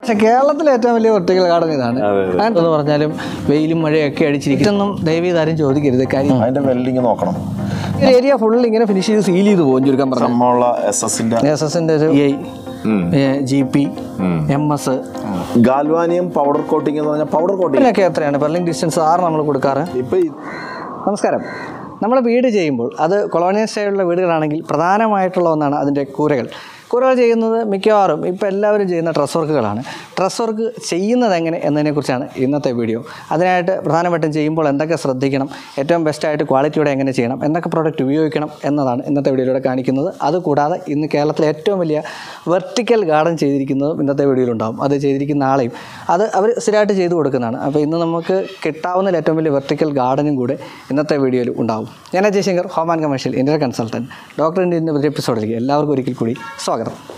പക്ഷെ കേരളത്തിലെ ഏറ്റവും വലിയ വെർട്ടിക്കൽ ഗാർഡൻ ഇതാണ് എന്ന് പറഞ്ഞാലും വെയിലും മഴയൊക്കെ അടിച്ചിരിക്കും ഇതൊന്നും ദയവ് ചെയ്ത് ആരും ചോദിക്കരുത് കാര്യം അതിന്റെ വെൽഡിങ് നോക്കണം ഈ ഏരിയ ഫുൾ ഇങ്ങനെ ഫിനിഷ് ചെയ്ത് സീൽ ചെയ്ത് പോകും ചുരുക്കം പറഞ്ഞു നമ്മളുള്ള എസ് എസിന്റെ എസ് എസിൻ്റെ ഒരു I G P M S galvanium powder coating എന്ന് പറഞ്ഞാൽ പൗഡർ കോട്ടിംഗ് ഇതിനൊക്കെ എത്രയാണ് പെർലിംഗ് ഡിസ്റ്റൻസ് ആറ് നമ്മൾ കൊടുക്കാറ് ഇപ്പൊ ഈ- നമസ്കാരം നമ്മൾ വീട് ചെയ്യുമ്പോൾ അത് കൊളോണിയൽ സ്റ്റൈലുള്ള വീടുകളാണെങ്കിൽ പ്രധാനമായിട്ടുള്ള ഒന്നാണ് അതിൻ്റെ കൂരകൾ കൂരകൾ ചെയ്യുന്നത് മിക്കവാറും ഇപ്പോൾ എല്ലാവരും ചെയ്യുന്ന ഡ്രസ് വർക്കുകളാണ് ഡ്രസ് വർക്ക് ചെയ്യുന്നത് എങ്ങനെ എന്നതിനെക്കുറിച്ചാണ് ഇന്നത്തെ വീഡിയോ അതിനായിട്ട് പ്രധാനമായിട്ടും ചെയ്യുമ്പോൾ എന്തൊക്കെ ശ്രദ്ധിക്കണം ഏറ്റവും ബെസ്റ്റായിട്ട് ക്വാളിറ്റിയോടെ എങ്ങനെ ചെയ്യണം എന്തൊക്കെ പ്രോഡക്റ്റ് ഉപയോഗിക്കണം എന്നതാണ് ഇന്നത്തെ വീഡിയോയിലൂടെ കാണിക്കുന്നത് അതുകൂടാതെ ഇന്ന് കേരളത്തിലെ ഏറ്റവും വലിയ വെർട്ടിക്കൽ ഗാർഡൻ ചെയ്തിരിക്കുന്നതും ഇന്നത്തെ വീഡിയോയിലുണ്ടാവും അത് ചെയ്തിരിക്കുന്ന ആളെയും അത് അവർ സ്ഥിരമായിട്ട് ചെയ്തു കൊടുക്കുന്നതാണ് അപ്പോൾ ഇന്ന് നമുക്ക് കിട്ടാവുന്നതിൽ ഏറ്റവും വലിയ വെർട്ടിക്കൽ ഗാർഡനും കൂടെ ഇന്നത്തെ വീഡിയോയിൽ ഉണ്ടാവും ഞാൻ Ajay Shankar home and commercial Indian consultant doctor ഇന്ത്യൻ്റെ ഒരു എപ്പിസോഡിലേക്ക് എല്ലാവർക്കും ഒരിക്കൽ കൂടി സ്വാഗതം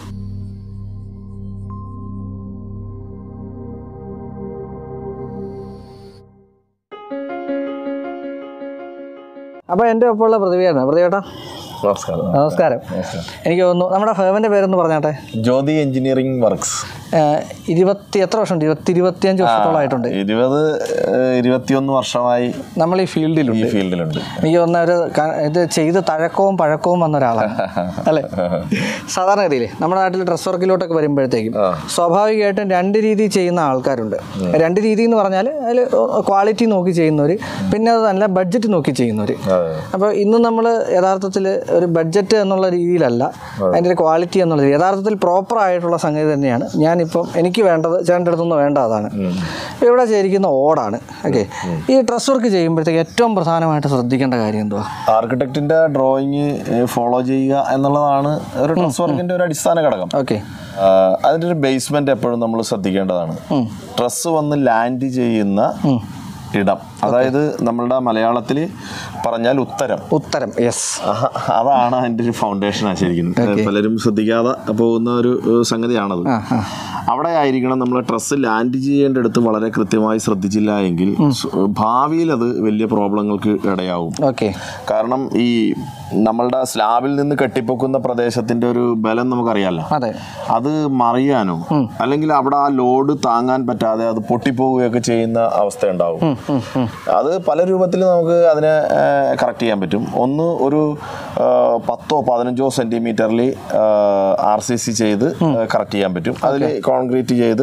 അപ്പോൾ എൻ്റെ ഒപ്പമുള്ള പ്രതിഭയാണ് പ്രതിഭേട്ടാ നമസ്കാരം നമസ്കാരം എനിക്ക് തോന്നുന്നു നമ്മുടെ ഫേമിൻ്റെ പേരൊന്ന് പറഞ്ഞാട്ടെ ജ്യോതി എഞ്ചിനീയറിംഗ് വർക്ക്സ് ഏഹ് ഇരുപത്തി എത്ര വർഷമുണ്ട് ഇരുപത്തി ഇരുപത്തിയഞ്ച് വർഷത്തോളമായിട്ടുണ്ട് ഇരുപത് ഏഹ്, ഇരുപത്തിയൊന്ന് വർഷമായി നമ്മൾ ഈ ഫീൽഡിലുണ്ട് ഈ ഫീൽഡിലുണ്ട് എനിക്ക് തോന്നുന്ന ഒരു ക- ഇത് ചെയ്ത് തഴക്കവും പഴക്കവും വന്ന ഒരാളാണ് അല്ലേ സാധാരണഗതിയിൽ നമ്മുടെ നാട്ടിൽ ഡ്രസ് വർക്കിലോട്ടൊക്കെ വരുമ്പോഴത്തേക്കും സ്വാഭാവികമായിട്ടും രണ്ട് രീതി ചെയ്യുന്ന ആൾക്കാരുണ്ട് രണ്ട് രീതി എന്ന് പറഞ്ഞാൽ അതിൽ ക്വാളിറ്റി നോക്കി ചെയ്യുന്നവർ പിന്നെ അത് നല്ല ബഡ്ജറ്റ് നോക്കി ചെയ്യുന്നവർ അതെ. അപ്പോൾ ഇന്ന് നമ്മൾ യഥാർത്ഥത്തിൽ ഒരു ബഡ്ജറ്റ് എന്നുള്ള രീതിയിലല്ല അതിൻ്റെ ഒരു ക്വാളിറ്റി എന്നുള്ള രീതി യഥാർത്ഥത്തിൽ പ്രോപ്പർ ആയിട്ടുള്ള സംഗതി തന്നെയാണ് ഞാനിപ്പം എനിക്ക് വേണ്ടത് ചേട്ടൻ്റെ അടുത്തുനിന്ന് വേണ്ട അതാണ് ഇവിടെ ചെയ്തിരിക്കുന്ന ഓടാണ് ഓക്കെ ഈ ഡ്രസ് വർക്ക് ചെയ്യുമ്പോഴത്തേക്ക് ഏറ്റവും പ്രധാനമായിട്ട് ശ്രദ്ധിക്കേണ്ട കാര്യം എന്തുവാ ആർക്കിടെക്റ്റിന്റെ ഡ്രോയിങ് ഫോളോ ചെയ്യുക എന്നുള്ളതാണ് ഒരു ഡ്രസ് വർക്കിന്റെ ഒരു അടിസ്ഥാന ഘടകം ഓക്കെ ആഹ് അതിന്റെ ഒരു ബേസ്മെന്റ് എപ്പോഴും നമ്മൾ ശ്രദ്ധിക്കേണ്ടതാണ് ഡ്രസ്സ് വന്ന് ലാൻഡ് ചെയ്യുന്ന ഇടം അതായത് നമ്മളുടെ മലയാളത്തിൽ പറഞ്ഞാൽ ഉത്തരം ഉത്തരം യെസ് ആഹ് അതാണ് അതിന്റെ ഒരു ഫൗണ്ടേഷൻ ശരിക്കും പലരും ശ്രദ്ധിക്കാതെ പോകുന്ന ഒരു ഏഹ്, സംഗതിയാണത് അവിടെ ആയിരിക്കണം നമ്മൾ ഡ്രസ്സ് ലാൻഡ് ചെയ്യേണ്ടടുത്ത് വളരെ കൃത്യമായി ശ്രദ്ധിച്ചില്ല എങ്കിൽ സ്- ഭാവിയിൽ അത് വലിയ പ്രോബ്ലങ്ങൾക്ക് ഇടയാവും ഓക്കെ കാരണം ഈ നമ്മളുടെ സ്ലാബിൽ നിന്ന് കെട്ടിപ്പൊക്കുന്ന പ്രദേശത്തിന്റെ ഒരു ബലം നമുക്കറിയാലോ അതെ അത് മറിയാനോ അല്ലെങ്കിൽ അവിടെ ആ ലോഡ് താങ്ങാൻ പറ്റാതെ അത് പൊട്ടിപ്പോവുകയൊക്കെ ചെയ്യുന്ന അവസ്ഥ ഉണ്ടാവും അത് പല രൂപത്തിൽ നമുക്ക് അതിനെ കറക്റ്റ് ചെയ്യാൻ പറ്റും ഒന്ന് ഒരു ആ, പത്തോ പതിനഞ്ചോ സെന്റിമീറ്ററിൽ ആർ സി സി ചെയ്ത് കറക്റ്റ് ചെയ്യാൻ പറ്റും അതിൽ കോൺക്രീറ്റ് ചെയ്ത്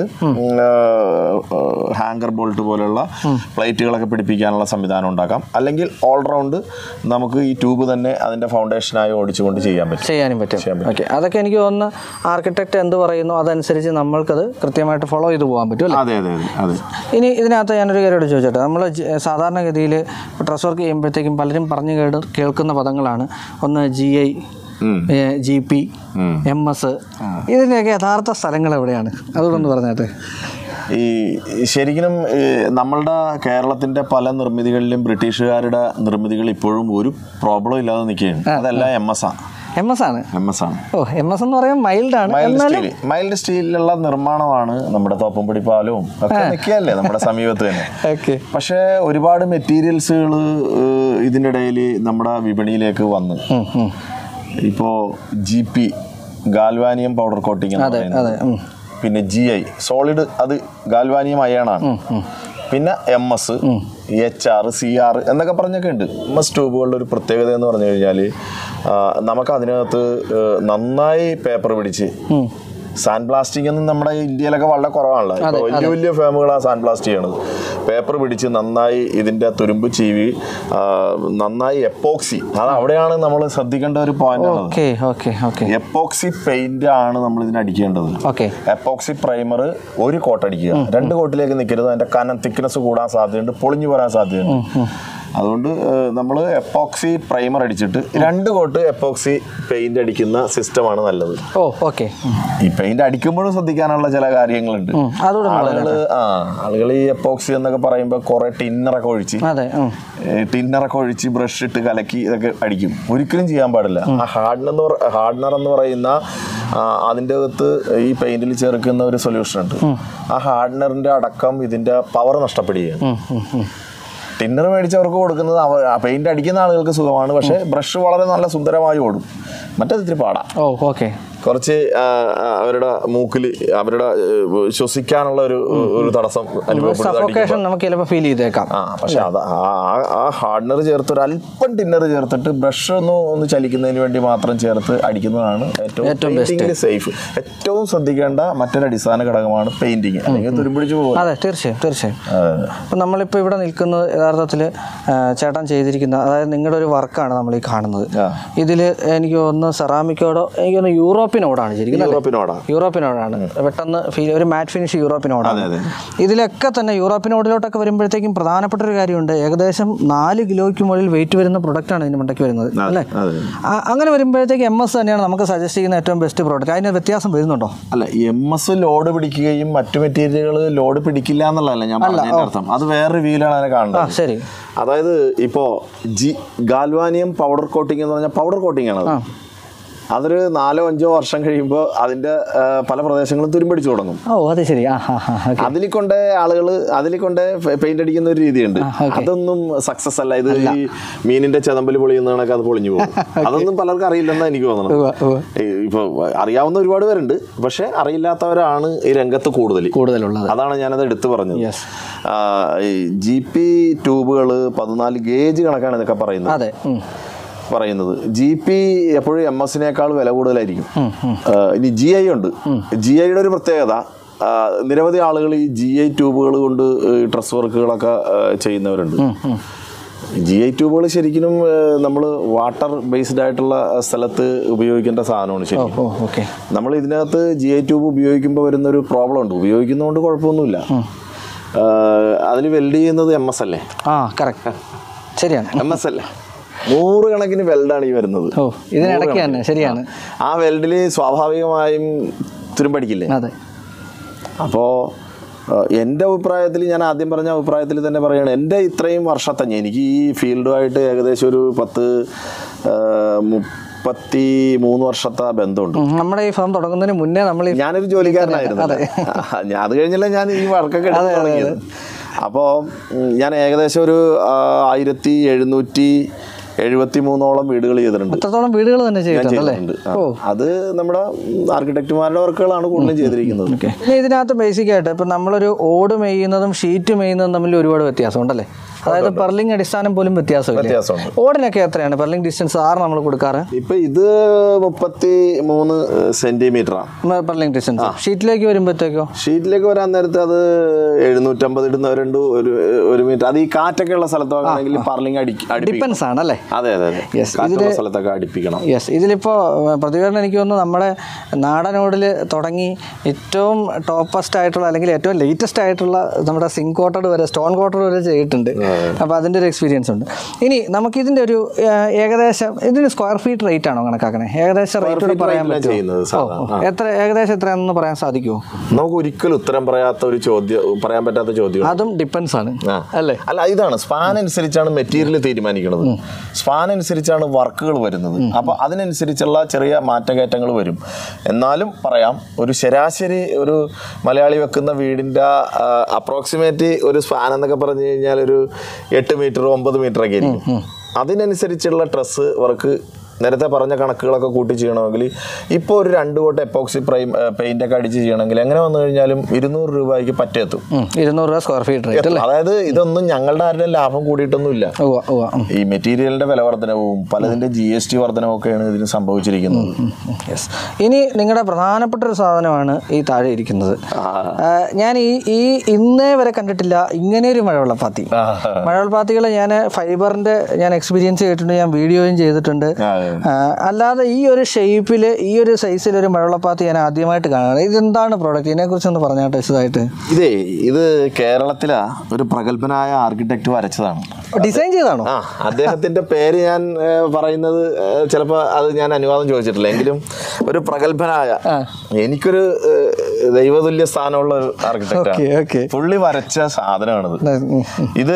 ഹാങ്കർ ബോൾട്ട് പോലുള്ള പ്ലേറ്റുകളൊക്കെ പിടിപ്പിക്കാനുള്ള സംവിധാനം ഉണ്ടാക്കാം അല്ലെങ്കിൽ ഓൾറൗണ്ട് നമുക്ക് ഈ ട്യൂബ് തന്നെ അതിന്റെ ഫൗണ്ടേഷനായി ഓടിച്ചുകൊണ്ട് ചെയ്യാൻ പറ്റും ചെയ്യാനും പറ്റും ഓക്കെ അതൊക്കെ എനിക്ക് തോന്നുന്നു ആർക്കിടെക്ട് എന്ത് പറയുന്നു അതനുസരിച്ച് നമ്മൾക്കത് കൃത്യമായിട്ട് ഫോളോ ചെയ്ത് പോകാൻ പറ്റും അല്ലേ അതെ അതെ അതെ അതെ ഇനി ഇതിനകത്ത് ഞാനൊരു കാര്യമായിട്ട് ചോദിച്ചോട്ടെ നമ്മൾ സാധാരണഗതിയിൽ ഡ്രസ് വർക്ക് ചെയ്യുമ്പോഴത്തേക്കും പലരും പറഞ്ഞു കേട് കേൾക്കുന്ന പദങ്ങളാണ് ഒന്ന് ജി ഐ ഉം. ജി പി എം എസ് ഇതിൻ്റെയൊക്കെ യഥാർത്ഥ സ്ഥലങ്ങൾ എവിടെയാണ് അതുകൊണ്ടൊന്ന് പറഞ്ഞാട്ടെ ഈ ഈ ശരിക്കും ഈ നമ്മളുടെ കേരളത്തിന്റെ പല നിർമ്മിതികളിലും ബ്രിട്ടീഷുകാരുടെ നിർമ്മിതികൾ ഇപ്പോഴും ഒരു പ്രോബ്ലം ഇല്ലാതെ നിൽക്കുകയാണ് അതല്ല എം എസ് ആണ് എം എസ് ആണ് എം എസ് ആണ് ഓ എം എസ് എന്ന് പറയുമ്പോൾ മൈൽഡ് ആണ് മൈൽഡ് എന്നാലും സ്റ്റീൽ മൈൽഡ് സ്റ്റീലിലുള്ള നിർമ്മാണമാണ് നമ്മുടെ തോപ്പുംപടി പാലവും ഒക്കെ നിൽക്കുകയല്ലേ നമ്മുടെ സമീപത്ത് തന്നെ ഓക്കെ പക്ഷേ ഒരുപാട് മെറ്റീരിയൽസുകൾ ഇതിൻ്റെ ഇടയിൽ നമ്മുടെ വിപണിയിലേക്ക് വന്നു ഇപ്പോൾ G P galvanium powder coating എന്ന് പറയുന്നത് അതെ ഉം. പിന്നെ ജി ഐ സോളിഡ് അത് ഗാൽവാനിയം അയണാണ് പിന്നെ M S H R C R എന്നൊക്കെ പറഞ്ഞൊക്കെ ഉണ്ട് എം എസ് ട്യൂബുകളുടെ ഒരു പ്രത്യേകത എന്ന് പറഞ്ഞു കഴിഞ്ഞാൽ നമുക്ക് അതിനകത്ത് ആ, നന്നായി പേപ്പർ പിടിച്ച് സാൻഡ് ബ്ലാസ്റ്റിംഗ് ഒന്നും നമ്മുടെ ഇന്ത്യയിലൊക്കെ വളരെ കുറവാണല്ലോ ഇപ്പൊ വലിയ വലിയ ഫേമുകളാണ് സാൻഡ് ബ്ലാസ്റ്റ് ചെയ്യണത് പേപ്പർ പിടിച്ച് നന്നായി ഇതിന്റെ തുരുമ്പ് ചീവി ആ, നന്നായി എപ്പോക്സി അത് അവിടെയാണ് നമ്മൾ ശ്രദ്ധിക്കേണ്ട ഒരു പോയിന്റ് ആണ് okay okay okay epoxy paint ആണ് നമ്മൾ ഇതിന് അടിക്കേണ്ടത് ഓക്കെ എപ്പോക്സി പ്രൈമർ ഒരു കോട്ട് അടിക്കുക രണ്ട് കോട്ടിലേക്ക് നിൽക്കരുത് അതിന്റെ കനം തിക്നെസ് കൂടാൻ സാധ്യതയുണ്ട് പൊളിഞ്ഞു പോരാൻ സാധ്യതയുണ്ട് അതുകൊണ്ട് നമ്മൾ എപ്പോക്സി പ്രൈമർ അടിച്ചിട്ട് രണ്ട് കോട്ട് എപ്പോക്സി പെയിന്റ് അടിക്കുന്ന സിസ്റ്റമാണ് നല്ലത് ഓ ഓക്കെ ഈ പെയിന്റ് അടിക്കുമ്പോഴും ശ്രദ്ധിക്കാനുള്ള ചില കാര്യങ്ങളുണ്ട് അതുകൂടെ ആളുകൾ ആ ആളുകൾ ഈ എപ്പോക്സി എന്നൊക്കെ പറയുമ്പോൾ കുറെ ടിന്നറൊക്കെ ഒഴിച്ച് അതെ ഉം. ടിന്നറൊക്കെ ഒഴിച്ച് ബ്രഷ് ഇട്ട് കലക്കി ഇതൊക്കെ അടിക്കും ഒരിക്കലും ചെയ്യാൻ പാടില്ല ആ ഹാർഡ്നർ എന്ന് പറ ഹാർഡ്നർ എന്ന് പറയുന്ന ആ, അതിൻ്റെ അകത്ത് ഈ പെയിന്റിൽ ചേർക്കുന്ന ഒരു സൊല്യൂഷൻ ഉണ്ട് ആ ഹാർഡ്നറിന്റെ അടക്കം ഇതിന്റെ പവർ നഷ്ടപ്പെടുകയാണ് ഉം, ഉം, ഉം. ടിന്നർ മേടിച്ചവർക്ക് കൊടുക്കുന്നത് അവ പെയിന്റ് അടിക്കുന്ന ആളുകൾക്ക് സുഖമാണ് പക്ഷേ ബ്രഷ് വളരെ നല്ല സുന്ദരമായി ഓടും മറ്റേത് ഇത്തിരി പാടാ ഓ ഓക്കെ കുറച്ച് ആ, ആ, അവരുടെ മൂക്കിൽ അവരുടെ ഏ, ശ്വസിക്കാനുള്ള ഒരു ഒരു തടസ്സം അനുഭവപ്പെടുന്നത് സഫോക്കേഷൻ നമുക്ക് ചിലപ്പോൾ ഫീൽ ചെയ്തേക്കാം ആ പക്ഷെ അത് ആ- ആ- ആ ഹാർഡ്നർ ചേർത്ത് ഒരു അല്പം ടിന്നർ ചേർത്തിട്ട് ബ്രഷ് ഒന്ന് ഒന്ന് ചലിക്കുന്നതിന് വേണ്ടി മാത്രം ചേർത്ത് അടിക്കുന്നതാണ് ഏറ്റവും ഏറ്റവും പെയിന്റിംഗിൽ സേഫ് ഏറ്റവും ശ്രദ്ധിക്കേണ്ട മറ്റൊരു അടിസ്ഥാന ഘടകമാണ് പെയിന്റിങ് അല്ലെങ്കിൽ തുരുമ്പിടിച്ച് പോകും അതെ തീർച്ചയായും തീർച്ചയായും അപ്പം നമ്മളിപ്പോൾ ഇവിടെ നിൽക്കുന്നത് യഥാർത്ഥത്തിൽ ചേട്ടൻ ചെയ്തിരിക്കുന്ന അതായത് നിങ്ങളുടെ ഒരു വർക്കാണ് നമ്മൾ ഈ കാണുന്നത് ആ. ഇതിൽ എനിക്ക് ഒന്ന് സെറാമിക്കോടോ എനിക്ക് ഒന്ന് യൂറോപ്പിനോടാണ് ശരിക്കും അല്ലേ? യൂറോപ്പിനോടാ യൂറോപ്പിനോടാണ് പെട്ടെന്ന് ഫീൽ ഒരു മാറ്റ് ഫിനിഷ് യൂറോപ്പിനോടാണ് അതെ, ഇതിലൊക്കെ തന്നെ യൂറോപ്പിനോടിലോട്ടൊക്കെ വരുമ്പോഴത്തേക്കും പ്രധാനപ്പെട്ട ഒരു കാര്യമുണ്ട് ഏകദേശം നാല് കിലോയ്ക്ക് മുകളിൽ വെയിറ്റ് വരുന്ന പ്രൊഡക്റ്റാണ് ഇതിന് മണ്ടയ്ക്ക് വരുന്നത് അല്ലേ അതെ ആ- അങ്ങനെ വരുമ്പോഴത്തേക്ക് എം എസ് തന്നെയാണ് നമുക്ക് സജസ്റ്റ് ചെയ്യുന്ന ഏറ്റവും ബെസ്റ്റ് പ്രോഡക്റ്റ് അതിന് വ്യത്യാസം വരുന്നുണ്ടോ അല്ല എം എസ് ലോഡ് പിടിക്കുകയും മറ്റു മെറ്റീരിയലുകൾ ലോഡ് പിടിക്കില്ല എന്നുള്ളതല്ല ഞാൻ പറഞ്ഞതിന്റെ അർത്ഥം അത് വേറെ റിവ്യൂലാണ് അതിനെ ആ കാണുന്നത് ശരി അതായത് ഇപ്പോ ജി ഗാൽവാനിയം പൗഡർ കോട്ടിംഗ് എന്ന് പറഞ്ഞാൽ പൗഡർ കോട്ടിംഗ് ആണ് അത്. അതൊരു നാലോ അഞ്ചോ വർഷം കഴിയുമ്പോൾ അതിന്റെ ആ, പല പ്രദേശങ്ങളും തുരുമ്പടിച്ചു തുടങ്ങും ഓ അത് ശരി ആ ഹാ ഹാ ഓക്കെ അതിൽ കൊണ്ട് ആളുകൾ അതിൽ കൊണ്ട് പെയിന്റ് അടിക്കുന്ന ഒരു രീതിയുണ്ട് അതൊന്നും സക്സസ് അല്ല ഇത് ഈ മീനിന്റെ ചെതമ്പല് പൊളിയുന്ന കണക്ക് അത് പൊളിഞ്ഞു പോകും അതൊന്നും പലർക്കും അറിയില്ലെന്നാ എനിക്ക് തോന്നുന്നത് ഉവ്വ, ഉവ്വ. ഈ ഇപ്പൊ അറിയാവുന്ന ഒരുപാട് പേരുണ്ട് പക്ഷെ അറിയില്ലാത്തവരാണ് ഈ രംഗത്ത് കൂടുതൽ കൂടുതലുള്ളത് അതാണ് ഞാനത് എടുത്തു പറഞ്ഞത് Yes. ആ, ഈ ജി പി ട്യൂബുകൾ പതിനാല് ഗേജ് കണക്കാണ് ഇതൊക്കെ പറയുന്നത് അതെ ഉം. പറയുന്നത് ജി പി എപ്പോഴും എം എസിനേക്കാൾ വില കൂടുതലായിരിക്കും ആ, ഇനി ജി ഐ ഉണ്ട് ജി ഐയുടെ ഒരു പ്രത്യേകത ആ, നിരവധി ആളുകൾ ഈ ജി ഐ ട്യൂബുകൾ കൊണ്ട് ഡ്രസ് വർക്കുകളൊക്കെ ആ, ചെയ്യുന്നവരുണ്ട് ജി ഐ ട്യൂബുകൾ ശരിക്കും നമ്മൾ വാട്ടർ ബേസ്ഡ് ആയിട്ടുള്ള സ്ഥലത്ത് ഉപയോഗിക്കേണ്ട സാധനമാണ് ഓ ശരിക്കും ഓ ഓക്കെ നമ്മൾ ഇതിനകത്ത് ജി ഐ ട്യൂബ് ഉപയോഗിക്കുമ്പോൾ വരുന്നൊരു പ്രോബ്ലം ഉണ്ട് ഉപയോഗിക്കുന്നതുകൊണ്ട് കുഴപ്പമൊന്നുമില്ല അതിൽ വെൽഡ് ചെയ്യുന്നത് എം എസ് അല്ലേ ആ കറക്റ്റ് ശരിയാണ് എം എസ് അല്ലേ നൂറുകണക്കിന് വെൽഡാണ് ഈ വരുന്നത് ഓ ഇതിനിടയ്ക്ക് തന്നെ ശരിയാണ് ആ വെൽഡിൽ സ്വാഭാവികമായും തുരുമ്പടിക്കില്ലേ അതെ അപ്പോൾ എൻ്റെ അഭിപ്രായത്തിൽ ഞാൻ ആദ്യം പറഞ്ഞ അഭിപ്രായത്തിൽ തന്നെ പറയുകയാണ് എൻ്റെ ഇത്രയും വർഷത്തെ എനിക്ക് ഈ ഫീൽഡുമായിട്ട് ഏകദേശം ഒരു പത്ത് ആ, മുപ്പത്തി മൂന്ന് വർഷത്തെ ബന്ധമുണ്ട് ഉം, നമ്മുടെ ഈ ഫാം തുടങ്ങുന്നതിന് മുന്നേ നമ്മൾ ഈ ഞാനൊരു ജോലിക്കാരനായിരുന്നു ഞാൻ അത് കഴിഞ്ഞല്ല ഞാൻ ഈ വർക്കൊക്കെ എടുത്ത് തുടങ്ങിയത് അപ്പോൾ ഞാൻ ഏകദേശം ഒരു ആ, ആയിരത്തി എഴുന്നൂറ്റി എഴുപത്തി മൂന്നോളം വീടുകൾ ചെയ്തിട്ടുണ്ട് അത്രത്തോളം വീടുകൾ തന്നെ ഞാൻ ചെയ്തിട്ടുണ്ട് അല്ലേ ചെയ്തിട്ടുണ്ട് ആ. അത് നമ്മുടെ ആർക്കിടെക്റ്റുമാരുടെ വർക്കുകളാണ് കൂടുതലും ചെയ്തിരിക്കുന്നത് പിന്നെ ഇതിനകത്ത് ബേസിക് ആയിട്ട് ഇപ്പം നമ്മളൊരു ഓട് മെയ്യുന്നതും ഷീറ്റ് മെയ്യുന്നതും തമ്മിൽ ഒരുപാട് വ്യത്യാസമുണ്ടല്ലേ അതായത് പെർലിംഗ് അടിസ്ഥാനം പോലും വ്യത്യാസമില്ല വ്യത്യാസമുണ്ട് ഓടിനൊക്കെ എത്രയാണ് പെർലിംഗ് ഡിസ്റ്റൻസ് ആറ് നമ്മൾ കൊടുക്കാറ് ഇപ്പൊ ഇത് മുപ്പത്തി മൂന്ന് സെന്റിമീറ്ററാണ് പെർലിംഗ് ഡിസ്റ്റൻസ് ഷീറ്റിലേക്ക് വരുമ്പോഴത്തേക്കോ ഷീറ്റിലേക്ക് വരാൻ നേരത്ത് അത് എഴുന്നൂറ്റമ്പത് ഇടുന്നവരുണ്ട് ഒരു ഒരു മീറ്റർ അത് ഈ കാറ്റൊക്കെ ഉള്ള സ്ഥലത്തൊക്കെ പർലിംഗ് അടി അടുപ്പിക്കണം ഡിപ്പെൻസ് ആണ് അല്ലേ അതെ അതെ അതെ Yes, കാറ്റുള്ള സ്ഥലത്തൊക്കെ അടുപ്പിക്കണം യെസ് ഇതിലിപ്പോൾ പ്രതികരണം എനിക്ക് തോന്നുന്നു നമ്മുടെ നാടനോടിൽ തുടങ്ങി ഏറ്റവും ടോപ്പസ്റ്റ് ആയിട്ടുള്ള അല്ലെങ്കിൽ ഏറ്റവും ലേറ്റസ്റ്റ് ആയിട്ടുള്ള നമ്മുടെ സിങ്ക് കോട്ടഡ് വരെ സ്റ്റോൺ കോട്ടഡ് വരെ ചെയ്തിട്ടുണ്ട് അപ്പോൾ അതിൻ്റെ ഒരു എക്സ്പീരിയൻസ് ഉണ്ട് ഇനി നമുക്കിതിൻ്റെ ഒരു ഏഹ്, ഏകദേശം ഇതിന് സ്ക്വയർ ഫീറ്റ് റേറ്റ് ആണോ കണക്കാക്കണേ ഏകദേശം റേറ്റ് കൂടെ feet പറയാൻ rate ലാണ് പറ്റുമോ ചെയ്യുന്നത് ഓ, സാധാരണ. ഓ. എത്ര ഏകദേശം എത്രയാണെന്ന് പറയാൻ സാധിക്കുമോ നമുക്ക് ഒരിക്കലും ഉത്തരം പറയാത്ത ഒരു ചോദ്യം പറയാൻ പറ്റാത്ത ചോദ്യം അതും ഡിപ്പെൻസ് ആണ് ആ. അല്ലേ അല്ല ഇതാണ് സ്പാൻ അനുസരിച്ചാണ് മെറ്റീരിയൽ തീരുമാനിക്കുന്നത് സ്പാൻ അനുസരിച്ചാണ് വർക്കുകൾ വരുന്നത് അപ്പോൾ അതിനനുസരിച്ചുള്ള ചെറിയ മാറ്റകയറ്റങ്ങൾ വരും എന്നാലും പറയാം ഒരു ശരാശരി ഒരു മലയാളി വെക്കുന്ന വീടിൻ്റെ അപ്രോക്സിമേറ്റ് ഒരു സ്പാൻ എന്നൊക്കെ പറഞ്ഞു കഴിഞ്ഞാൽ ഒരു എട്ട് മീറ്റർ ഒമ്പത് മീറ്റർ ഒക്കെ ആയിരിക്കും അതിനനുസരിച്ചുള്ള ഡ്രസ്സ് വർക്ക് നേരത്തെ പറഞ്ഞ കണക്കുകളൊക്കെ കൂട്ടി ചെയ്യണമെങ്കിൽ ഇപ്പോൾ ഒരു രണ്ട് കോട്ട് എപ്പോക്സി പ്രൈം പെയിന്റ് ഒക്കെ അടിച്ച് ചെയ്യണമെങ്കിൽ എങ്ങനെ വന്നു കഴിഞ്ഞാലും ഇരുന്നൂറ് രൂപയ്ക്ക് പറ്റെത്തും ഉം, ഇരുന്നൂറ് രൂപ സ്ക്വയർ ഫീറ്റ് റേറ്റ് അല്ലേ അതായത് ഇതൊന്നും ഞങ്ങളുടെ ആരുടെയും ലാഭം കൂടിയിട്ടൊന്നുമില്ല ഉവ്വ ഉവ്വ ഉം. ഈ മെറ്റീരിയലിന്റെ വില വർധനവും പലതിന്റെ ജി എസ് ടി വർധനവും ഒക്കെയാണ് ഇതിന് സംഭവിച്ചിരിക്കുന്നത് യെസ് ഇനി നിങ്ങളുടെ പ്രധാനപ്പെട്ട ഒരു സാധനമാണ് ഈ താഴെ ഇരിക്കുന്നത് ആ. ആ, ഞാൻ ഈ ഈ ഇന്നേ വരെ കണ്ടിട്ടില്ല ഇങ്ങനെ ഒരു മഴവെള്ളപ്പാത്തി ആ. മഴവെള്ളപ്പാത്തികൾ ഞാൻ ഫൈബറിൻ്റെ ഞാൻ എക്സ്പീരിയൻസ് ചെയ്തിട്ടുണ്ട് ഞാൻ വീഡിയോയും ചെയ്തിട്ടുണ്ട് ആ. ആ, അല്ലാതെ ഈ ഒരു ഷേപ്പിൽ ഈ ഒരു സൈസിൽ ഒരു മഴവെള്ളപ്പാത്തി ഞാൻ ആദ്യമായിട്ട് കാണുകയാണ് ഇതെന്താണ് പ്രോഡക്റ്റ് ഇതിനെക്കുറിച്ചൊന്ന് പറഞ്ഞാട്ടെ വിശദമായിട്ട് ഇതേ ഇത് കേരളത്തിലെ ഒരു പ്രഗത്ഭനായ ആർക്കിടെക്ട് വരച്ചതാണ് ഡിസൈൻ ചെയ്താണോ ആ അദ്ദേഹത്തിന്റെ പേര് ഞാൻ ഏ, പറയുന്നത് ചിലപ്പോൾ അത് ഞാൻ അനുവാദം ചോദിച്ചിട്ടില്ല എങ്കിലും ഒരു പ്രഗത്ഭനായ ആ. എനിക്കൊരു ഏ, ദൈവതുല്യ സ്ഥാനമുള്ള ഒരു ആർക്കിടെക്റ്റ് ഓക്കെ ഓക്കെ പുള്ളി വരച്ച സാധനമാണിത് ഉം, ഉം. ഇത്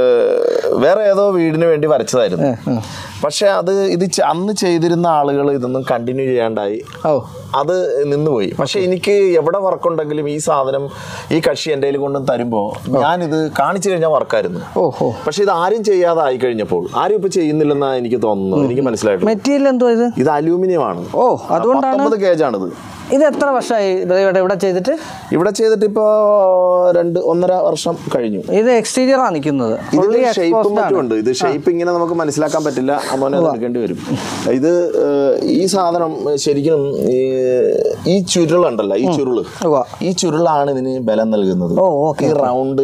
ഏഹ്, വേറെ ഏതോ വീടിന് വേണ്ടി വരച്ചതായിരുന്നു പക്ഷെ അത് ഇത് ച- അന്ന് ചെയ്തിരുന്ന ആളുകൾ ഇതൊന്നും കണ്ടിന്യൂ ചെയ്യാണ്ടായി ഓ അത് നിന്നുപോയി പക്ഷെ എനിക്ക് എവിടെ വർക്കുണ്ടെങ്കിലും ഈ സാധനം ഈ കക്ഷി എൻ്റെ കയ്യിൽ കൊണ്ടു തരുമ്പോൾ ഞാനിത് കാണിച്ചു കഴിഞ്ഞാൽ വർക്കായിരുന്നു ഓ ഓ പക്ഷെ ഇത് ആരും ചെയ്യാതെ ആയി കഴിഞ്ഞപ്പോൾ ആരും ഇപ്പൊ ചെയ്യുന്നില്ലെന്നാ എനിക്ക് തോന്നുന്നു എനിക്ക് മനസ്സിലായിട്ടുള്ളത് മെറ്റീരിയൽ എന്തോ ഇത് ഇത് അലൂമിനിയം ആണ് ഓ അതുകൊണ്ടാണ് പത്തൊമ്പത് ഗേജ് ആണിത് ഇത് എത്ര വർഷമായി ഇവിടെ ഇവിടെ ചെയ്തിട്ട് ഇവിടെ ചെയ്തിട്ട് ഇപ്പോ രണ്ട് ഒന്നര വർഷം കഴിഞ്ഞു ഇത് എക്സ്റ്റീരിയറാണ് നിൽക്കുന്നത് ഇതിൽ ഷേപ്പും മറ്റും ഉണ്ട് ഇത് ഷേപ്പ് ഇങ്ങനെ നമുക്ക് മനസ്സിലാക്കാൻ പറ്റില്ല അമ്മോനെ അത് എടുക്കേണ്ടി വരും ഇത് ഏഹ്, ഈ സാധനം ശരിക്കും ഈ- ഈ ചുരുളുണ്ടല്ലോ ഈ ചുരുള് ഉവ്വ. ഈ ചുരുളാണ് ഇതിന് ബലം നൽകുന്നത് ഓ ഓക്കെ ഈ റൗണ്ട്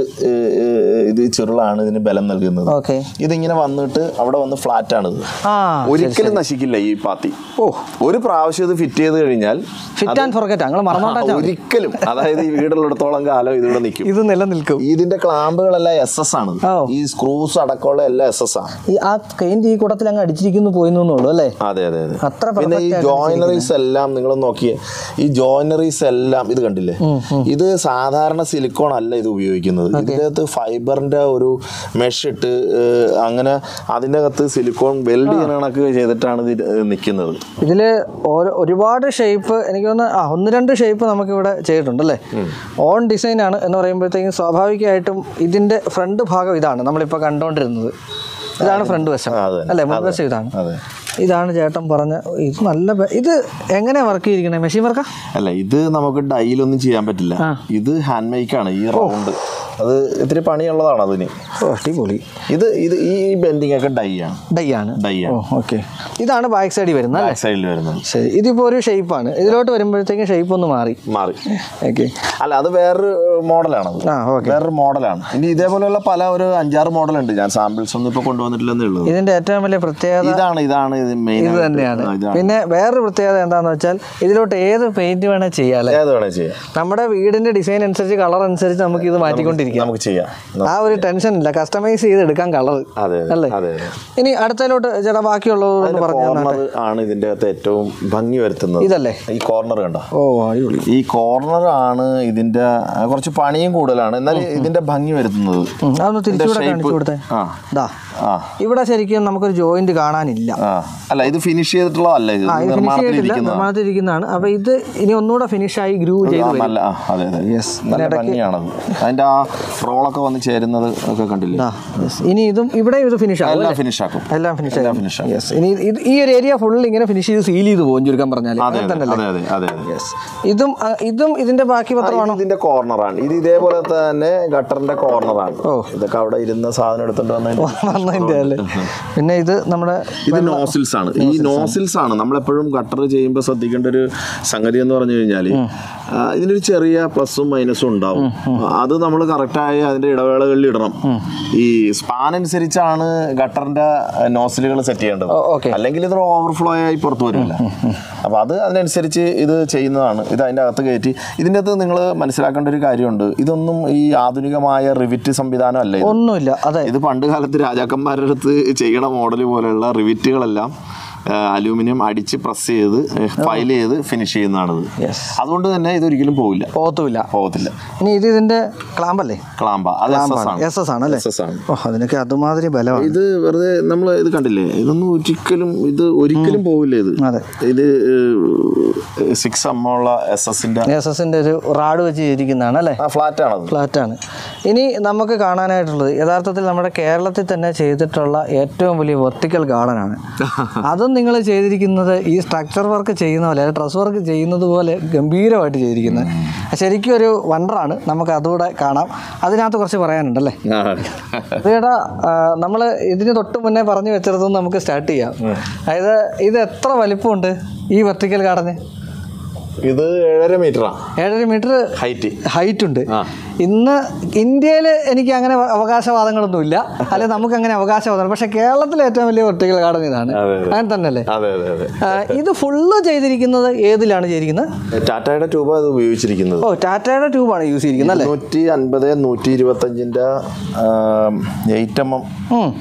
ഇത് ചുരുളാണ് ഇതിന് ബലം നൽകുന്നത് ഓക്കെ ഇതിങ്ങനെ വന്നിട്ട് അവിടെ വന്ന് ഫ്ലാറ്റ് ആണിത് ആ ഒരിക്കലും നശിക്കില്ല ഈ പാത്തി ഓ ഒരു പ്രാവശ്യം ഇത് ഫിറ്റ് ചെയ്ത് കഴിഞ്ഞാൽ ഫിറ്റ് ആൻഡ് ഫോർഗറ്റ് ഞങ്ങൾ മറന്നോണ്ടാ ഒരിക്കലും അതായത് ഈ വീടുള്ളിടത്തോളം കാലം ഇതിവിടെ നിൽക്കും ഇത് നിലനിൽക്കും ഇതിന്റെ ക്ലാമ്പുകളെല്ലാം എസ് എസ് ആണ് ഓ. ഈ സ്ക്രൂസ് അടക്കമുള്ള എല്ലാം എസ് എസ് ആണ് ഈ ആ പെയിന്റ് ഈ കൂട്ടത്തിൽ അങ്ങ് അടിച്ചിരിക്കുന്നു പോയിന്നുള്ളൂ അല്ലേ അതെ അതെ അതെ അത്ര പിന്നെ ഈ perfect ആയിട്ട് ജോയിനറീസ് എല്ലാം നിങ്ങൾ നോക്കിയേ ഈ ജോയിനറീസ് എല്ലാം ഇത് കണ്ടില്ലേ ഇത് സാധാരണ സിലിക്കോൺ അല്ല ഇത് ഉപയോഗിക്കുന്നത് ഇതിൻ്റെ അകത്ത് ഫൈബറിന്റെ ഒരു മെഷ് ഇട്ട് ഏഹ്, അങ്ങനെ അതിൻ്റെ അകത്ത് സിലിക്കോൺ വെൽഡ് ചെയ്യുന്ന കണക്ക് ചെയ്തിട്ടാണ് ഇത് നിൽക്കുന്നത് ഇതിൽ ഓരോ ഒരുപാട് ഷേപ്പ് എനിക്ക് തോന്നുന്നു ആ ഒന്ന് രണ്ട് ഷേപ്പ് നമുക്കിവിടെ ചെയ്തിട്ടുണ്ട് അല്ലേ ഓൺ ഡിസൈൻ ആണ് എന്ന് പറയുമ്പോഴത്തേക്കും സ്വാഭാവികമായിട്ടും ഇതിൻ്റെ ഫ്രണ്ട് ഭാഗം ഇതാണ് നമ്മളിപ്പോൾ കണ്ടുകൊണ്ടിരുന്നത് ഇതാണ് ഫ്രണ്ട് വശം അതെ. അല്ലേ മുൻവശം ഇതാണ് അതെ ഇതാണ് ചേട്ടൻ പറഞ്ഞ ഇത് നല്ല ബെ- ഇത് എങ്ങനെയാ വർക്ക് ചെയ്തിരിക്കണേ മെഷീൻ വർക്കാ അല്ല ഇത് നമുക്ക് ഡൈലൊന്നും ചെയ്യാൻ പറ്റില്ല ഇത് ഹാൻഡ് മേക്കാണ് ഈ റൗണ്ട് അത് ഇത്തിരി പണിയുള്ളതാണ് അതിന് ഓ അടിപൊളി ഇത് ഇത് ഈ ബെൻഡിങ് ഒക്കെ ഡൈ ആണ് ഡൈ ആണ് ഡൈ ഓ ആണ് ഓക്കെ ഇതാണ് ബാക്ക് സൈഡിൽ വരുന്നത് അല്ലേ ബാക്ക് സൈഡിൽ വരുന്നത് ശരി ഇതിപ്പോൾ ഒരു ഷേപ്പാണ് ഇതിലോട്ട് വരുമ്പോഴത്തേക്കും ഷേപ്പ് ഒന്ന് മാറി മാറി ഓക്കെ അല്ല അത് വേറൊരു മോഡലാണ് ആ ഓക്കെ വേറൊരു മോഡലാണ് ഇനി ഇതേപോലെയുള്ള പല ഒരു അഞ്ചാറ് മോഡലുണ്ട് ഞാൻ സാമ്പിൾസ് ഒന്നും ഇപ്പൊ കൊണ്ടുവന്നിട്ടില്ലെന്നേ ഉള്ളൂ ഇതിൻ്റെ ഏറ്റവും വലിയ പ്രത്യേകത ഇതാണ് ഇതാണ് ഇത് മെയിൻ ഇത് തന്നെയാണ് പിന്നെ വേറൊരു പ്രത്യേകത എന്താന്ന് വെച്ചാൽ ഇതിലോട്ട് ഏത് പെയിന്റ് വേണേൽ ചെയ്യാം അല്ലേ ഏത് വേണേ ചെയ്യാം നമ്മുടെ വീടിന്റെ ഡിസൈൻ അനുസരിച്ച് കളർ അനുസരിച്ച് നമുക്ക് ഇത് മാറ്റിക്കൊണ്ടിരിക്കാം നമുക്ക് ചെയ്യാം ആ ഒരു ടെൻഷൻ ഇല്ല കസ്റ്റമൈസ് ചെയ്ത് എടുക്കാൻ കളർ അതെ അല്ലേ? അതെ അതെ ഇനി അടുത്തതിലോട്ട് ചേട്ടാ ബാക്കിയുള്ളതൊന്ന് പറഞ്ഞു തന്നാ. കോർണർ ആണ് ഇതിന്റെ അകത്ത് ഏറ്റവും ഭംഗി വരുത്തുന്നത് ഇതല്ലേ ഈ കോർണർ കണ്ടോ ഓ അടിപൊളി ഈ കോർണർ ആണ് ഇതിന്റെ ആ, കുറച്ച് പണിയും കൂടുതലാണ് എന്നാൽ ഇതിന്റെ ഭംഗി വരുത്തുന്നത് ഉം, അതൊന്ന് തിരിച്ചുകൂടെ shape- കാണിച്ചു കൊടുത്തേ ആ ഇതാ ആ ഇവിടെ ശരിക്കും നമുക്കൊരു ജോയിന്റ് കാണാനില്ല ആ അല്ല ഇത് ഫിനിഷ് ചെയ്തിട്ടുള്ളതല്ല ഇത് ആ ഇത് ഫിനിഷ് നിർമ്മാണത്തിൽ ചെയ്തിട്ടില്ല ഇരിക്കുന്നതാണ് നിർമ്മാണത്തിലിരിക്കുന്നതാണ് അപ്പൊ ഇത് ഇനി ഒന്നുകൂടെ ഫിനിഷായി ഗ്രൂ ചെയ്ത് ആ, വരും നല്ല ആ അതെ അതെ Yes. നല്ല ഇതിനിടയ്ക്ക് ഭംഗിയാണത് അതിന്റെ ആ റോളൊക്കെ വന്ന് ചേരുന്നത് ഒക്കെ കണ്ടില്ലേ ആ, yes. ഇനി ഇതും ഇവിടെ ഇത് ഫിനിഷ് ആവും എല്ലാം അല്ലേ? ഫിനിഷ് ആക്കും എല്ലാം ഫിനിഷ് എല്ലാം finish ആക്കും. യെസ് ഇനി ഇത് ഈ ഒരു ഏരിയ ഫുൾ ഇങ്ങനെ ഫിനിഷ് ചെയ്ത് സീൽ ചെയ്ത് പോകും ചുരുക്കം പറഞ്ഞാൽ അതെ അങ്ങനെ അതെ തന്നെയല്ലേ അതെ അതെ അതെ അതെ യെസ് ഇതും ആ, ഇതും ഇതിന്റെ ബാക്കി ആ, ഇത് പത്രമാണോ ഇതിന്റെ കോർണറാണ് ഇത് ഇതേപോലെ തന്നെ ഗട്ടറിന്റെ കോർണറാണ് ഓ. ഇതൊക്കെ അവിടെ ഇരുന്ന സാധനം എടുത്തോണ്ട് വന്നതിന്റെ വന്നതിന്റെ അല്ലേ പിന്നെ ഇത് നമ്മുടെ ഇത് നോസിൽസ് ആണ് ഈ നോസിൽസ് ആണ് നമ്മളെപ്പോഴും ഗട്ടർ ചെയ്യുമ്പോൾ ശ്രദ്ധിക്കേണ്ട ഒരു സംഗതി എന്ന് പറഞ്ഞു കഴിഞ്ഞാൽ ഇതിനൊരു ചെറിയ പ്ലസും മൈനസും ഉണ്ടാവും അത് നമ്മൾ കറക്റ്റായി അതിന്റെ ഇടവേളകളിൽ ഇടണം ഈ സ്പാൻ അനുസരിച്ചാണ് ഗട്ടറിന്റെ നോസിലുകൾ സെറ്റ് ചെയ്യേണ്ടത് ഓ, okay. അല്ലെങ്കിൽ ഇത് ഓവർഫ്ലോ ആയി പുറത്തു വരില്ല അപ്പൊ അത് അതിനനുസരിച്ച് ഇത് ചെയ്യുന്നതാണ് ഇത് അതിന്റെ അകത്ത് കയറ്റി ഇതിൻ്റെ അകത്ത് നിങ്ങൾ മനസ്സിലാക്കേണ്ട ഒരു കാര്യമുണ്ട് ഇതൊന്നും ഈ ആധുനികമായ റിവിറ്റ് സംവിധാനം അല്ല ഇത് ഒന്നുമില്ല അതെ ഇത് പണ്ട് കാലത്ത് രാജാക്കന്മാരുടെ അടുത്ത് ചെയ്യണ മോഡൽ പോലെയുള്ള റിവിറ്റുകളെല്ലാം അലൂമിനിയം അടിച്ച് പ്രസ് ചെയ്ത് ഫൈൽ ചെയ്ത് ഫിനിഷ് ചെയ്യുന്നതാണിത് യെസ് അതുകൊണ്ട് തന്നെ ഇത് ഒരിക്കലും പോവില്ല പോകത്തുമില്ല പോകത്തില്ല ഇനി ഇത് ഇതിന്റെ ക്ലാമ്പല്ലേ ക്ലാമ്പ അത് എസ് എസ് ആണ് എസ് എസ് ആണ് അല്ലേ എസ് എസ് ആണ് ഓ അതിനൊക്കെ അതുമാതിരി ബലമാണ് ഇത് വെറുതെ നമ്മൾ ഇത് കണ്ടില്ലേ ഇതൊന്നും ഒരിക്കലും ഇത് ഒരിക്കലും പോവില്ല ഇത് അതെ ഇത് സിക്സ് അമ്മുള്ള എസ് എസിന്റെ എസ് എസിന്റെ ഒരു റാഡ് വെച്ച് ചെയ്തിരിക്കുന്നതാണ് അല്ലേ ഫ്ലാറ്റ് ആണത് ഫ്ലാറ്റ് ആണ് ഇനി നമുക്ക് കാണാനായിട്ടുള്ളത് യഥാർത്ഥത്തിൽ നമ്മുടെ കേരളത്തിൽ തന്നെ ചെയ്തിട്ടുള്ള ഏറ്റവും വലിയ വെർട്ടിക്കൽ ഗാർഡൻ ആണ് അതും നിങ്ങൾ ചെയ്തിരിക്കുന്നത് ഈ സ്ട്രക്ചർ വർക്ക് ചെയ്യുന്ന പോലെ ഡ്രസ് വർക്ക് ചെയ്യുന്നത് പോലെ ഗംഭീരമായിട്ട് ചെയ്തിരിക്കുന്നത് ശരിക്കും ഒരു വണ്ടറാണ് നമുക്ക് അതുകൂടെ കാണാം അതിനകത്ത് കുറച്ച് പറയാനുണ്ടല്ലേ ചേട്ടാ നമ്മൾ ഇതിന് തൊട്ട് മുന്നേ പറഞ്ഞു വെച്ചിടത്തുനിന്ന് നമുക്ക് സ്റ്റാർട്ട് ചെയ്യാം അതായത് ഇത് എത്ര വലിപ്പമുണ്ട് ഈ വെർട്ടിക്കൽ ഗാർഡന് ഇത് ഏഴര മീറ്ററാ ഏഴര മീറ്റർ ഹൈറ്റ് ഹൈറ്റ് ഉണ്ട് ആ. ഇന്ന് ഇന്ത്യയിൽ എനിക്ക് അങ്ങനെ അവകാശവാദങ്ങളൊന്നുമില്ല അല്ലെങ്കിൽ നമുക്ക് അങ്ങനെ അവകാശവാദം പക്ഷെ കേരളത്തിലെ ഏറ്റവും വലിയ വെർട്ടിക്കൽ ഗാർഡൻ ഇതാണ് അതെ, അതെ. അങ്ങനെ തന്നെയല്ലേ അതെ അതെ അതെ ആ, ഇത് ഫുള്ള് ചെയ്തിരിക്കുന്നത് ഏതിലാണ് ചെയ്തിരിക്കുന്നത് ടാറ്റയുടെ ട്യൂബ് അത് ഉപയോഗിച്ചിരിക്കുന്നത് ഓ ടാറ്റയുടെ ട്യൂബാണ് യൂസ് ചെയ്തിരിക്കുന്നത് അല്ലേ നൂറ്റി അൻപത് നൂറ്റി ഇരുപത്തഞ്ചിൻ്റെ എയ്റ്റ് എം എം ഉം.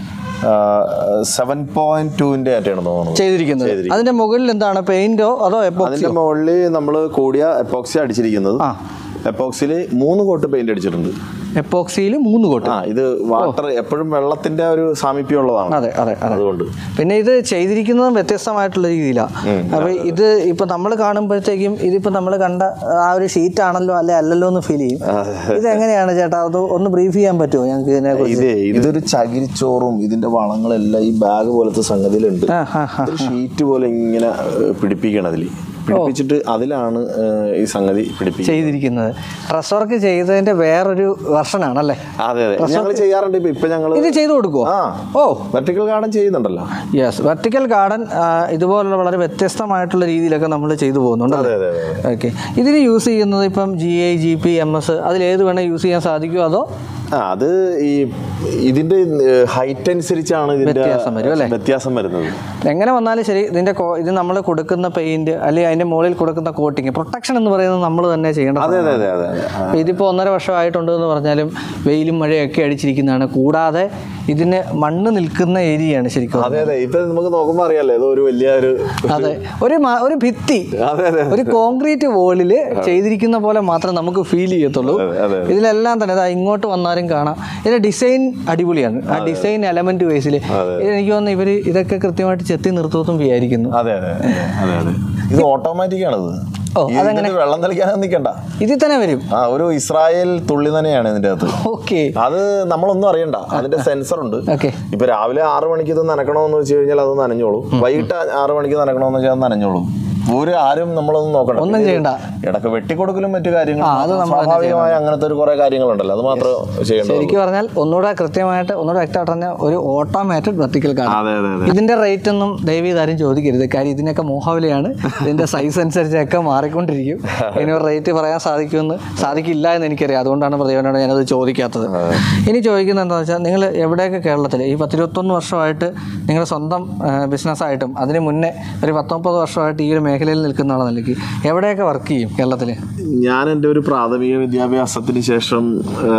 സെവൻ പോയിന്റ് ടുവിന്റെ ആയിട്ടാണ് തോന്നുന്നത് ചെയ്തിരിക്കുന്നത് അതിന്റെ മുകളിൽ എന്താണ് പെയിന്റോ അതോ എപ്പോക്സിയോ അതിന്റെ മുകളിൽ നമ്മൾ കൂടിയ എപ്പോക്സി അടിച്ചിരിക്കുന്നത് എപ്പോക്സിൽ മൂന്ന് കോട്ട് പെയിന്റ് അടിച്ചിട്ടുണ്ട് എപ്പോക്സിയിൽ മൂന്ന് കോട്ട് ആ ഇത് വാട്ടർ എപ്പോഴും വെള്ളത്തിന്റെ ഒരു സാമീപ്യം ഉള്ളതാണ് അതെ അതെ അതെ അതുകൊണ്ട് പിന്നെ ഇത് ചെയ്തിരിക്കുന്നതും വ്യത്യസ്തമായിട്ടുള്ള രീതിയിലാണ് അപ്പൊ ഇത് ഇപ്പൊ നമ്മൾ കാണുമ്പോഴത്തേക്കും ഇതിപ്പോ നമ്മൾ കണ്ട ആ ഒരു ഷീറ്റ് ആണല്ലോ അല്ലെ അല്ലല്ലോ എന്ന് ഫീൽ ചെയ്യും ഇത് എങ്ങനെയാണ് ചേട്ടാ അത് ഒന്ന് ബ്രീഫ് ചെയ്യാൻ പറ്റുമോ ഞങ്ങൾക്ക് ഇതിനെ കുറിച്ച് ഇതേ ഇതൊരു ചകിരിച്ചോറും ഇതിന്റെ വളങ്ങളെല്ലാം ഈ ബാഗ് പോലത്തെ സംഗതിയിലുണ്ട് ആ ആ ആ ഒരു ഷീറ്റ് പോലെ ഇങ്ങനെ ഏഹ്, പിടിപ്പിക്കണം അതിൽ പിടിപ്പിച്ചിട്ട് അതിലാണ് ഏഹ്, ഈ സംഗതി പിടിപ്പിക്കുന്നത് ചെയ്തിരിക്കുന്നത് ഡ്രസ് വർക്ക് ചെയ്തതിന്റെ വേറൊരു വെർഷനാണല്ലേ അതെ അതെ ഞങ്ങൾ ചെയ്യാറുണ്ട് ഇപ്പൊ ഇപ്പൊ ഞങ്ങൾ ഇത് ചെയ്തു കൊടുക്കുവോ ആ ഓ വെർട്ടിക്കൽ ഗാർഡൻ ചെയ്യുന്നുണ്ടല്ലോ യെസ് വെർട്ടിക്കൽ ഗാർഡൻ ഇതുപോലുള്ള വളരെ വ്യത്യസ്തമായിട്ടുള്ള രീതിയിലൊക്കെ നമ്മൾ ചെയ്തു പോകുന്നുണ്ട് അതെ അതെ അതെ ഓക്കെ ഇതിന് യൂസ് ചെയ്യുന്നത് ഇപ്പം G I G P M S അതിലേത് വേണേൽ യൂസ് ചെയ്യാൻ സാധിക്കുമോ അതോ ആ അത് ഈ ഇതിന്റെ ഹൈറ്റ് അനുസരിച്ചാണ് ഇതിന്റെ വ്യത്യാസം വരും അല്ലേ? വ്യത്യാസം വരുന്നത് എങ്ങനെ വന്നാലും ശരി ഇതിന്റെ കോ- ഇത് നമ്മൾ കൊടുക്കുന്ന പെയിന്റ് അല്ലെങ്കിൽ അതിന്റെ മുകളിൽ കൊടുക്കുന്ന കോട്ടിങ് പ്രൊട്ടക്ഷൻ എന്ന് പറയുന്നത് നമ്മൾ തന്നെ ചെയ്യേണ്ടത് അതെ അതെ അതെ അതെ അതെ ആ. അപ്പോൾ ഇതിപ്പോൾ ഒന്നര വർഷമായിട്ടുണ്ട് എന്ന് പറഞ്ഞാലും വെയിലും മഴയൊക്കെ അടിച്ചിരിക്കുന്നതാണ് കൂടാതെ ഇതിന് മണ്ണ് നിൽക്കുന്ന ഏരിയയാണ് ശരിക്കും അതെ അതെ ഇപ്പൊ നമുക്ക് നോക്കുമ്പോ അറിയാലോ ഇത് ഒരു വലിയ ഒരു അതെ ഒരു മ- ഒരു ഭിത്തി അതെ അതെ ഒരു കോൺക്രീറ്റ് വോളിൽ ചെയ്തിരിക്കുന്ന പോലെ മാത്രമേ നമുക്ക് ഫീൽ ചെയ്യത്തുള്ളൂ അതെ, അതെ. ഇതിലെല്ലാം തന്നെ ഇതാ ഇങ്ങോട്ട് വന്നാലും കാണാം ഇതിന്റെ ഡിസൈൻ അടിപൊളിയാണ് ആ ഡിസൈൻ എലമെന്റ് വൈസിൽ എനിക്ക് തോന്നുന്നു ഇവർ ഇതൊക്കെ കൃത്യമായിട്ട് ചെത്തി നിർത്തുമെന്നും വിചാരിക്കുന്നു അതെ അതെ അതെ അതെ അതെ ഇത് ഓട്ടോമാറ്റിക് ആണിത് ഓ, ഇതിന് വെള്ളം തളിക്കാനൊന്നും നിൽക്കണ്ട ഇതിൽ തന്നെ വരും ആ ഒരു ഇസ്രായേൽ തുള്ളി തന്നെയാണ് ഇതിന്റെ അകത്ത് ഓക്കെ അത് നമ്മളൊന്നും അറിയണ്ട അതിന്റെ സെൻസർ ഉണ്ട് ഓക്കെ ഇപ്പൊ രാവിലെ ആറു മണിക്ക് ഇത് നനക്കണമെന്ന് വെച്ച് കഴിഞ്ഞാൽ അത് നനഞ്ഞോളും വൈകിട്ട് ആറു മണിക്ക് നനക്കണമെന്ന് വെച്ചാൽ അത് നനഞ്ഞോളും ഒരു ആരും നമ്മളൊന്നും നോക്കണ്ട ഒന്നും ചെയ്യണ്ട ഇടക്ക് വെട്ടിക്കൊടുക്കലും മറ്റു ആ, അത് കാര്യങ്ങളും നമ്മൾ തന്നെ സ്വാഭാവികമായ അങ്ങനത്തെ ഒരു കുറെ കാര്യങ്ങളുണ്ടല്ലോ അത് മാത്രം ചെയ്യേണ്ടത് ശരിക്കും പറഞ്ഞാൽ ഒന്നുകൂടെ കൃത്യമായിട്ട് ഒന്നുകൂടെ വ്യക്തമായിട്ട് പറഞ്ഞാൽ ഒരു ഓട്ടോമാറ്റഡ് വെർട്ടിക്കൽ കാർഡ് അതെ അതെ അതെ ഇതിന്റെ റേറ്റ് ഒന്നും ദയവ് ആരും ചോദിക്കരുത് കാര്യം ഇതിനൊക്കെ മോഹവിലയാണ് ഇതിന്റെ സൈസ് അനുസരിച്ചൊക്കെ മാറിക്കൊണ്ടിരിക്കും ഇനി ഒരു റേറ്റ് പറയാൻ സാധിക്കുമെന്ന് സാധിക്കില്ല എന്ന് എനിക്കറിയാം അതുകൊണ്ടാണ് പ്രതിഭനോട് ഞാനത് ചോദിക്കാത്തത് ഇനി ചോദിക്കുന്നത് എന്താണെന്ന് വെച്ചാൽ നിങ്ങൾ എവിടെയൊക്കെ കേരളത്തിൽ ഈ പത്തിരുപത്തൊന്ന് വർഷമായിട്ട് നിങ്ങൾ സ്വന്തം ബിസിനസ്സായിട്ടും അതിന് മുന്നേ ഒരു പത്തൊമ്പത് വർഷമായിട്ട് ഈ ഒരു മേഖലയിൽ നിൽക്കുന്ന ആളെ നിലയ്ക്ക് എവിടെയൊക്കെ വർക്ക് ചെയ്യും കേരളത്തിൽ ഞാൻ എൻ്റെ ഒരു പ്രാഥമിക വിദ്യാഭ്യാസത്തിന് ശേഷം ആ,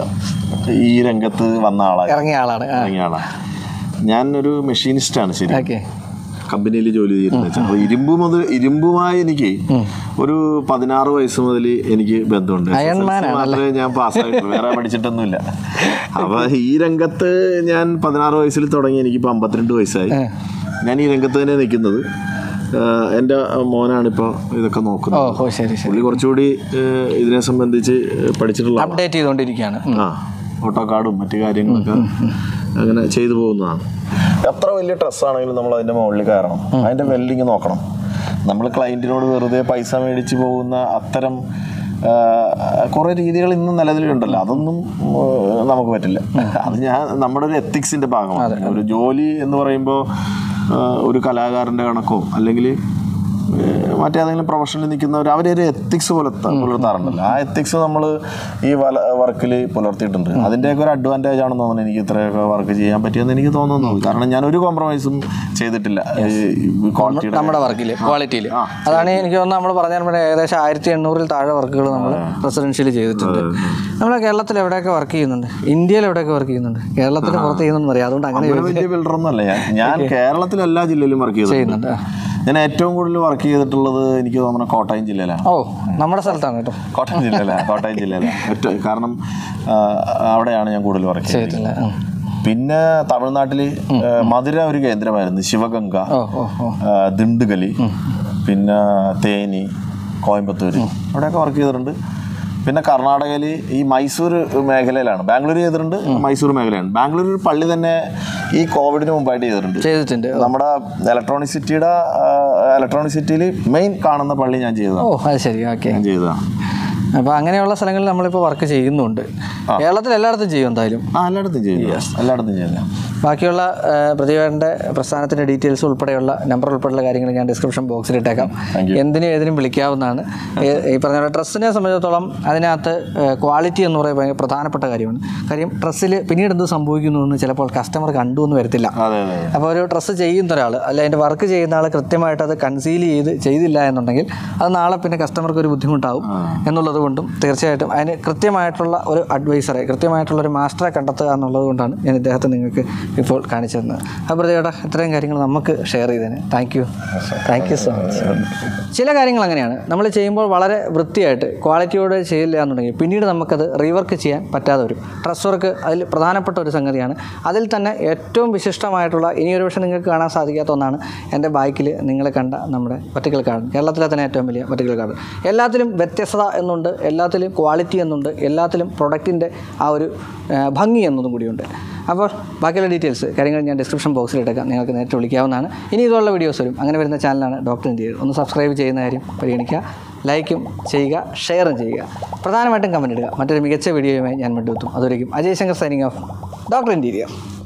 ഈ രംഗത്ത് വന്ന ആളാണ് ഇറങ്ങിയ ആളാണ് ആ ഇറങ്ങിയ ആളാണ് ഞാൻ ഒരു മെഷീനിസ്റ്റാണ് ശരി ഓക്കെ കമ്പനിയിൽ ജോലി ചെയ്യുന്നത് അപ്പോൾ ഇരുമ്പ് മുതൽ ഇരുമ്പുമായി എനിക്ക് ഒരു പതിനാറ് വയസ്സ് മുതൽ എനിക്ക് ബന്ധമുണ്ട് Iron Man SSLC മാത്രമേ ഞാൻ പാസ്സായിട്ടുള്ളൂ വേറെ പഠിച്ചിട്ടൊന്നുമില്ല അപ്പോൾ ഈ രംഗത്ത് ഞാൻ പതിനാറ് വയസ്സിൽ തുടങ്ങി എനിക്കിപ്പോൾ അമ്പത്തിരണ്ട് വയസ്സായി ഞാൻ ഈ രംഗത്ത് തന്നെ നിൽക്കുന്നത് ആഹ് എൻ്റെ മോനാണ് ഇപ്പോൾ ഇതൊക്കെ ഓ നോക്കുന്നത് ഓ ശരി ശരി പുള്ളി കുറച്ചുകൂടി ആഹ് ഇതിനെ സംബന്ധിച്ച് പഠിച്ചിട്ടുള്ള ആളാണ്. അപ്ഡേറ്റ് ചെയ്തുകൊണ്ടിരിക്കുകയാണ് ഉം. ആ ഓട്ടോ കാർഡും മറ്റു കാര്യങ്ങളൊക്കെ അങ്ങനെ ചെയ്തു പോകുന്നതാണ് എത്ര വലിയ ഡ്രസ്സാണെങ്കിലും നമ്മൾ അതിൻ്റെ മുകളിൽ കയറണം അതിൻ്റെ വെൽഡിങ് നോക്കണം നമ്മൾ ക്ലയൻറ്റിനോട് വെറുതെ പൈസ മേടിച്ച് പോകുന്ന അത്തരം കുറേ രീതികൾ ഇന്നും നിലവിലുണ്ടല്ലോ അതൊന്നും ആ, നമുക്ക് പറ്റില്ല അത് ഞാൻ നമ്മുടെ ഒരു എത്തിക്സിൻ്റെ ഭാഗമാണ് ഒരു ജോലി എന്ന് പറയുമ്പോൾ ഒരു കലാകാരൻ്റെ കണക്കോ അല്ലെങ്കിൽ ഏഹ് മറ്റേതെങ്കിലും പ്രൊഫഷനിൽ നിൽക്കുന്നവർ അവരൊരു എത്തിക്സ് പുലർത്ത പുലർത്താറുണ്ടല്ലോ ആ എത്തിക്സ് നമ്മൾ ഈ വല വർക്കിൽ പുലർത്തിയിട്ടുണ്ട് അതിൻ്റെയൊക്കെ ഒരു അഡ്വാൻറ്റേജ് ആണെന്ന് തോന്നുന്നു എനിക്ക് ഇത്രയൊക്കെ വർക്ക് ചെയ്യാൻ പറ്റിയെന്ന് എനിക്ക് തോന്നുന്നു കാരണം ഞാൻ ഒരു കോംപ്രമൈസും ചെയ്തിട്ടില്ല ക്വാളിറ്റിയുടെ നമ്മുടെ വർക്കിൽ ക്വാളിറ്റിയിൽ അതാണ് എനിക്ക് തോന്നുന്നത് നമ്മൾ പറഞ്ഞാൽ ഇവിടെ ഏകദേശം ആയിരത്തി എണ്ണൂറിൽ താഴെ വർക്കുകൾ നമ്മൾ റെസിഡൻഷ്യൽ ചെയ്തിട്ടുണ്ട് നമ്മൾ കേരളത്തിൽ എവിടെയൊക്കെ വർക്ക് ചെയ്യുന്നുണ്ട് ഇന്ത്യയിൽ എവിടെയൊക്കെ വർക്ക് ചെയ്യുന്നുണ്ട് കേരളത്തിന് പുറത്ത് ചെയ്യുന്നുണ്ടെന്ന് അറിയാം അതുകൊണ്ട് അങ്ങനെ അങ്ങനെ വലിയ ബിൽഡറൊന്നും അല്ല ഞാൻ ഞാൻ കേരളത്തിലെ എല്ലാ ജില്ലയിലും വർക്ക് ചെയ്തിട്ടുണ്ട് ചെയ്യുന്നുണ്ട് ആ. ഞാൻ ഏറ്റവും കൂടുതൽ വർക്ക് ചെയ്തിട്ടുള്ളത് എനിക്ക് തോന്നുന്നു കോട്ടയം ജില്ലയിലാണ് ഓ നമ്മുടെ സ്ഥലത്താണ് കേട്ടോ കോട്ടയം ജില്ലയിലാണ് കോട്ടയം ജില്ലയിലാണ് ഏറ്റവും കാരണം ആ, അവിടെയാണ് ഞാൻ കൂടുതൽ വർക്ക് ചെയ്തത് ചെയ്തിട്ടില്ല ഉം. പിന്നെ തമിഴ്നാട്ടിൽ മധുര ഒരു കേന്ദ്രമായിരുന്നു ശിവഗംഗ ഓ ഓ ഓ ആ, ദിണ്ടുഗലി പിന്നെ തേനി കോയമ്പത്തൂർ അവിടെയൊക്കെ വർക്ക് ചെയ്തിട്ടുണ്ട് പിന്നെ കർണാടകയിൽ ഈ മൈസൂർ മേഖലയിലാണ് ബാംഗ്ലൂർ ചെയ്തിട്ടുണ്ട് മൈസൂർ മേഖലയാണ് ബാംഗ്ലൂർ ഒരു പള്ളി തന്നെ ഈ കോവിഡിന് മുമ്പായിട്ട് ചെയ്തിട്ടുണ്ട് ചെയ്തിട്ടുണ്ട് നമ്മുടെ ഇലക്ട്രോണിക് സിറ്റിയുടെ ഇലക്ട്രോണിക് സിറ്റിയിൽ മെയിൻ കാണുന്ന പള്ളി ഞാൻ ചെയ്തതാണ് ഓ അത് ശരി ഓക്കെ ഞാൻ ചെയ്തതാണ് അപ്പോൾ അങ്ങനെയുള്ള സ്ഥലങ്ങളിൽ നമ്മളിപ്പോൾ വർക്ക് ചെയ്യുന്നുണ്ട് കേരളത്തിൽ എല്ലായിടത്തും ചെയ്യും എന്തായാലും ആ എല്ലായിടത്തും ചെയ്തു എല്ലായിടത്തും ചെയ്തു ബാക്കിയുള്ള പ്രതിഭയുടെ പ്രസ്ഥാനത്തിൻ്റെ ഡീറ്റെയിൽസ് ഉൾപ്പെടെയുള്ള നമ്പർ ഉൾപ്പെടെയുള്ള കാര്യങ്ങൾ ഞാൻ ഡിസ്ക്രിപ്ഷൻ ബോക്സിൽ ഇട്ടേക്കാം എന്തിനും ഏതിനും വിളിക്കാവുന്നതാണ് ഏ- ഈ പറഞ്ഞ പോലെ ഡ്രസ്സിനെ സംബന്ധിച്ചിടത്തോളം അതിനകത്ത് ക്വാളിറ്റി എന്ന് പറയുന്നത് ഭയങ്കര പ്രധാനപ്പെട്ട കാര്യമാണ് കാര്യം ഡ്രസ്സിൽ പിന്നീട് എന്ത് സംഭവിക്കുന്നു എന്ന് ചിലപ്പോൾ കസ്റ്റമർ കണ്ടു എന്ന് വരത്തില്ല അതെ അതെ അപ്പോൾ ഒരു ഡ്രസ്സ് ചെയ്യുന്ന ഒരാൾ അല്ല അതിൻ്റെ വർക്ക് ചെയ്യുന്ന ആൾ കൃത്യമായിട്ട് അത് കൺസീൽ ചെയ്ത് ചെയ്തില്ല എന്നുണ്ടെങ്കിൽ അത് നാളെ പിന്നെ കസ്റ്റമർക്ക് ഒരു ബുദ്ധിമുട്ടാവും എന്നുള്ളത് കൊണ്ടും തീർച്ചയായിട്ടും അതിന് കൃത്യമായിട്ടുള്ള ഒരു അഡ്വൈസറെ കൃത്യമായിട്ടുള്ള ഒരു മാസ്റ്ററെ കണ്ടെത്തുക എന്നുള്ളത് കൊണ്ടാണ് ഞാൻ ഇദ്ദേഹത്തെ നിങ്ങൾക്ക് ഇപ്പോൾ കാണിച്ചു തന്നത് അപ്പോൾ ചേട്ടാ ഇത്രയും കാര്യങ്ങൾ നമുക്ക് ഷെയർ ചെയ്തതിന് thank you thank you so much ചില കാര്യങ്ങൾ അങ്ങനെയാണ് നമ്മൾ ചെയ്യുമ്പോൾ വളരെ വൃത്തിയായിട്ട് ക്വാളിറ്റിയോടെ ചെയ്യില്ല എന്നുണ്ടെങ്കിൽ പിന്നീട് നമുക്കത് റീവർക്ക് ചെയ്യാൻ പറ്റാതെ വരും ഡ്രസ് വർക്ക് അതിൽ പ്രധാനപ്പെട്ട ഒരു സംഗതിയാണ് അതിൽ തന്നെ ഏറ്റവും വിശിഷ്ടമായിട്ടുള്ള ഇനി ഒരു പക്ഷേ നിങ്ങൾക്ക് കാണാൻ സാധിക്കാത്ത ഒന്നാണ് എൻ്റെ ബാക്കിൽ നിങ്ങൾ കണ്ട നമ്മുടെ വെർട്ടിക്കൽ ഗാർഡൻ കേരളത്തിലെ തന്നെ ഏറ്റവും വലിയ വെർട്ടിക്കൽ ഗാർഡൻ എല്ലാത്തിലും വ്യത്യസ്തത എന്നുണ്ട് എല്ലാത്തിലും ക്വാളിറ്റി എന്നുണ്ട് എല്ലാത്തിലും പ്രൊഡക്റ്റിൻ്റെ ആ ഒരു ആ, ഭംഗി എന്നതും കൂടിയുണ്ട് അപ്പോൾ ബാക്കിയുള്ള ഡീറ്റെയിൽസ് കാര്യങ്ങൾ ഞാൻ ഡിസ്ക്രിപ്ഷൻ ബോക്സിൽ ഇട്ടേക്കാം നിങ്ങൾക്ക് നേരിട്ട് വിളിക്കാവുന്നതാണ് ഇനി ഇതുള്ള വീഡിയോസ് വരും അങ്ങനെ വരുന്ന ചാനലാണ് ഡോക്ടർ ഇന്ത്യ ഒന്ന് സബ്സ്ക്രൈബ് ചെയ്യുന്ന കാര്യം പരിഗണിക്കുക ലൈക്കും ചെയ്യുക ഷെയറും ചെയ്യുക പ്രധാനമായിട്ടും കമൻറ്റ് ഇടുക മറ്റൊരു മികച്ച വീഡിയോയുമായി ഞാൻ വീണ്ടും എത്തും അതുവരെയും Ajay Shankar signing off doctor interior